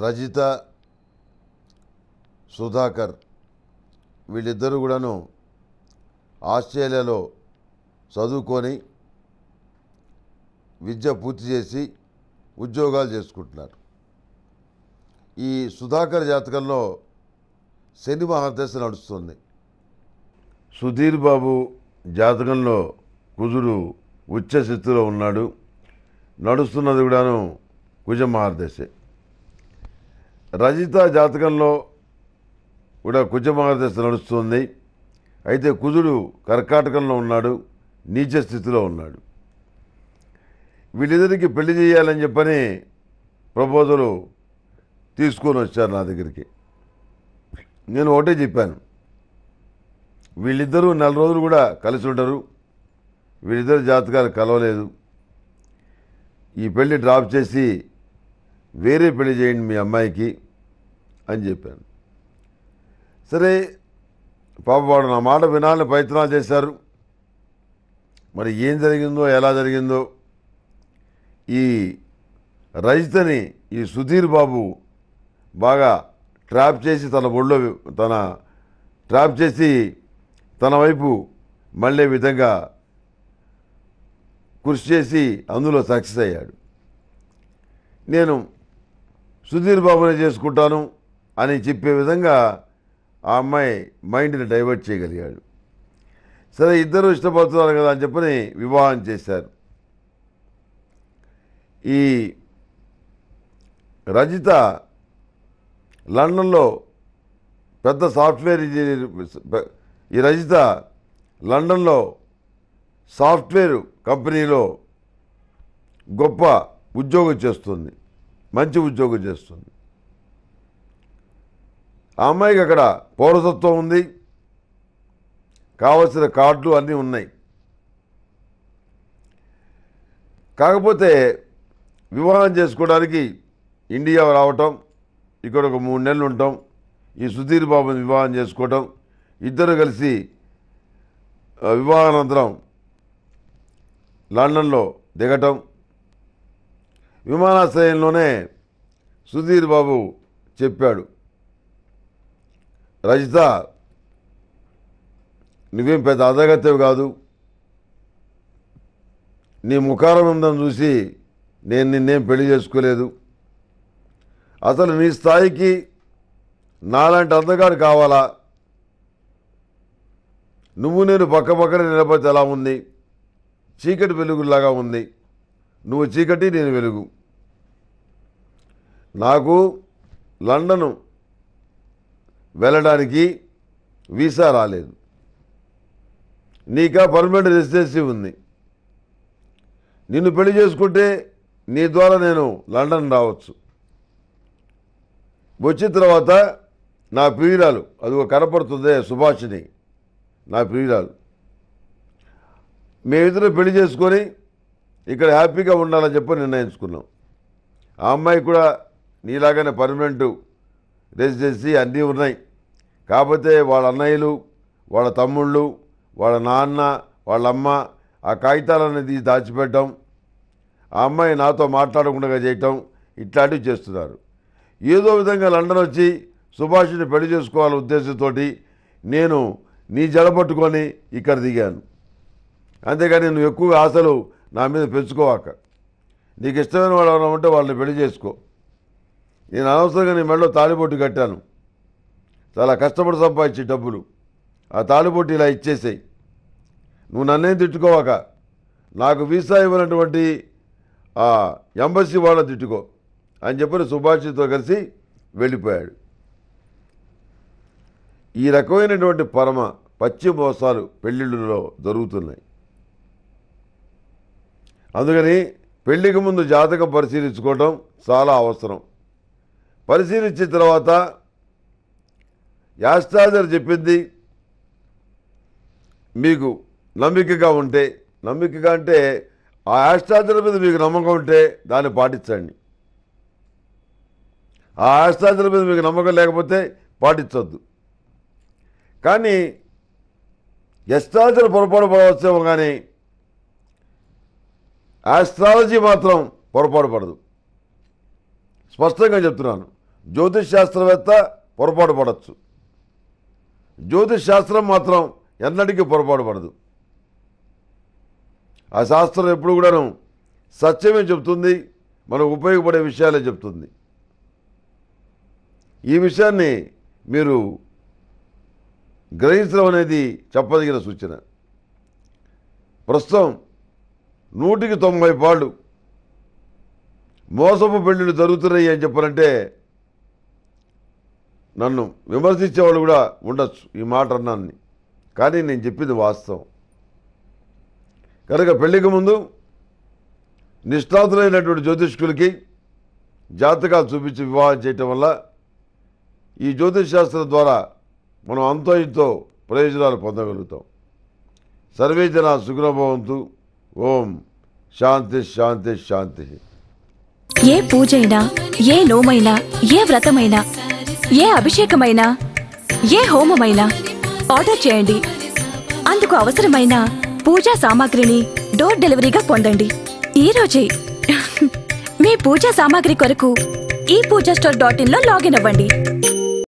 రజిత సుధాకర్ వీళ్ళిద్దరూ కూడాను ఆస్ట్రేలియాలో చదువుకొని విద్య పూర్తి చేసి ఉద్యోగాలు చేసుకుంటున్నారు ఈ సుధాకర్ జాతకంలో శని మహాదశ నడుస్తుంది సుధీర్ బాబు జాతకంలో కుజుడు ఉచ్చ స్థితిలో ఉన్నాడు నడుస్తున్నది కూడాను కుజ మహాదశే రజిత జాతకంలో కూడా కుజ మహాదశ నడుస్తుంది అయితే కుజుడు కర్కాటకంలో ఉన్నాడు నీచ స్థితిలో ఉన్నాడు వీళ్ళిద్దరికి పెళ్లి చేయాలని చెప్పని ప్రపోజలు తీసుకొని వచ్చారు నా దగ్గరికి నేను ఒకటే చెప్పాను వీళ్ళిద్దరూ నెల రోజులు కూడా కలిసి ఉంటారు వీళ్ళిద్దరు జాతకాలు కలవలేదు ఈ పెళ్లి డ్రాప్ చేసి వేరే పెళ్లి చేయండి మీ అమ్మాయికి అని చెప్పాను సరే పాప వాడు నా మాట వినాలని ప్రయత్నాలు చేశారు మరి ఏం జరిగిందో ఎలా జరిగిందో ఈ రజితని ఈ సుధీర్ బాబు బాగా ట్రాప్ చేసి తన ఒళ్ళో తన ట్రాప్ చేసి తన వైపు మళ్ళీ విధంగా కృషి చేసి అందులో సక్సెస్ అయ్యాడు నేను సుధీర్ బాబునే చేసుకుంటాను అని చెప్పే విధంగా ఆ అమ్మాయి మైండ్ని డైవర్ట్ చేయగలిగాడు సరే ఇద్దరు ఇష్టపడుతున్నారు కదా అని చెప్పని వివాహం చేశారు ఈ రజిత లండన్లో పెద్ద సాఫ్ట్వేర్ ఇంజనీర్ ఈ రజిత లండన్లో సాఫ్ట్వేర్ కంపెనీలో గొప్ప ఉద్యోగం చేస్తుంది మంచి ఉద్యోగం చేస్తుంది ఆ అమ్మాయికి అక్కడ పౌరసత్వం ఉంది కావలసిన కార్డులు అన్నీ ఉన్నాయి కాకపోతే వివాహం చేసుకోవడానికి ఇండియా రావటం ఇక్కడ ఒక మూడు నెలలు ఉంటాం ఈ సుధీర్ బాబుని వివాహం చేసుకోవటం ఇద్దరు కలిసి ఆ, వివాహానంతరం లండన్లో దిగటం విమానాశ్రయంలోనే సుధీర్ బాబు చెప్పాడు రజిత నువ్వేం పెద్ద అధగత్యవి కాదు నీ ముఖారం ఉందని చూసి నేను నిన్నేం పెళ్లి చేసుకోలేదు అసలు నీ స్థాయికి నాలాంటి అందగాడు కావాలా నువ్వు నేను పక్క పక్కన నిలబడితే ఎలా ఉంది చీకటి వెలుగులాగా ఉంది నువ్వు చీకటి నేను వెలుగు నాకు లండను వెళ్ళడానికి వీసా రాలేదు నీకా పర్మనెంట్ రెసిడెన్సీ ఉంది నిన్ను పెళ్లి చేసుకుంటే నీ ద్వారా నేను లండన్ రావచ్చు వచ్చిన తర్వాత నా ప్రియురాలు అది ఒక కనపడుతుందే సుభాషిణి నా ప్రియురాలు మేమిద్దరం పెళ్లి చేసుకొని ఇక్కడ హ్యాపీగా ఉండాలని చెప్పి నిర్ణయించుకున్నాం ఆ అమ్మాయి కూడా నీలాగానే పర్మనెంట్ రెసిడెన్సీ అన్నీ ఉన్నాయి కాకపోతే వాళ్ళ అన్నయ్యలు వాళ్ళ తమ్ముళ్ళు వాళ్ళ నాన్న వాళ్ళ అమ్మ ఆ కాగితాలనేది దాచిపెట్టడం ఆ అమ్మాయి నాతో మాట్లాడకుండా చేయటం ఇట్లాంటివి చేస్తున్నారు ఏదో విధంగా లండన్ వచ్చి సుభాష్ని పెళ్లి చేసుకోవాలనే ఉద్దేశంతో నేను నీ జడ పట్టుకొని ఇక్కడ దిగాను అంతేగాని నువ్వు ఎక్కువగా ఆశలు నా మీద పెంచుకోవాక నీకు ఇష్టమైన వాళ్ళు ఎవరైనా ఉంటే వాళ్ళని పెళ్లి చేసుకో నేను అనవసరంగా నీ మెడలో తాళిబొట్టు కట్టాను చాలా కష్టపడి సంపాదించే డబ్బులు ఆ తాళిబొట్టు ఇలా ఇచ్చేసాయి నువ్వు నన్నేం తిట్టుకోవాక నాకు వీసా ఇవ్వనటువంటి ఆ ఎంబసీ వాళ్ళ తిట్టుకో అని చెప్పని సుభాష్తో కలిసి వెళ్ళిపోయాడు ఈ రకమైనటువంటి పరమ పచ్చి మోసాలు పెళ్ళిళ్ళలో జరుగుతున్నాయి అందుకని పెళ్లికి ముందు జాతకం పరిశీలించుకోవటం చాలా అవసరం పరిశీలించిన తర్వాత యాస్ట్రాజర్ చెప్పింది మీకు నమ్మికగా ఉంటే నమ్మికగా అంటే ఆ యాస్ట్రాజర్ మీద మీకు నమ్మకం ఉంటే దాన్ని పాటించండి ఆ యాస్ట్రాజర్ మీద మీకు నమ్మకం లేకపోతే పాటించొద్దు కానీ ఎస్ట్రాజర్ పొరపాటు పడవచ్చేమో కానీ ఆస్ట్రాలజీ మాత్రం పొరపాటు పడదు స్పష్టంగా చెప్తున్నాను జ్యోతిష్ శాస్త్రవేత్త పొరపాటు పడవచ్చు జ్యోతిష్ శాస్త్రం మాత్రం ఎన్నటికీ పొరపాటు పడదు ఆ శాస్త్రం ఎప్పుడు కూడాను సత్యమే చెప్తుంది మనకు ఉపయోగపడే విషయాలే చెప్తుంది ఈ విషయాన్ని మీరు గ్రహించడం అనేది చెప్పదగిన సూచన ప్రస్తుతం నూటికి తొంభై పాళ్ళు మోసపు పెళ్ళిళ్ళు జరుగుతున్నాయి అని చెప్పారంటే నన్ను విమర్శించే వాళ్ళు కూడా ఉండొచ్చు ఈ మాట అన్నాన్ని కానీ నేను చెప్పింది వాస్తవం కనుక పెళ్లికి ముందు నిష్ణాతులైనటువంటి జ్యోతిష్కులకి జాతకాలు చూపించి వివాహం చేయటం వల్ల ఈ జ్యోతిష్ శాస్త్రం ద్వారా మనం అంతో ఇంతో ప్రయోజనాలు పొందగలుగుతాం సర్వే జన సుగ్రభవంతు ఓం శాంతి శాంతి శాంతి ఏ పూజైనా ఏ నోమైనా ఏ వ్రతమైనా ఏ అభిషేకమైనా ఏ హోమమైనా ఆర్డర్ చేయండి అందుకు అవసరమైన పూజా సామాగ్రిని డోర్ డెలివరీగా పొందండి ఈ రోజే మీ పూజా సామాగ్రి కొరకు ఈ పూజా స్టోర్ డాట్ ఇన్ లో లాగిన్ అవ్వండి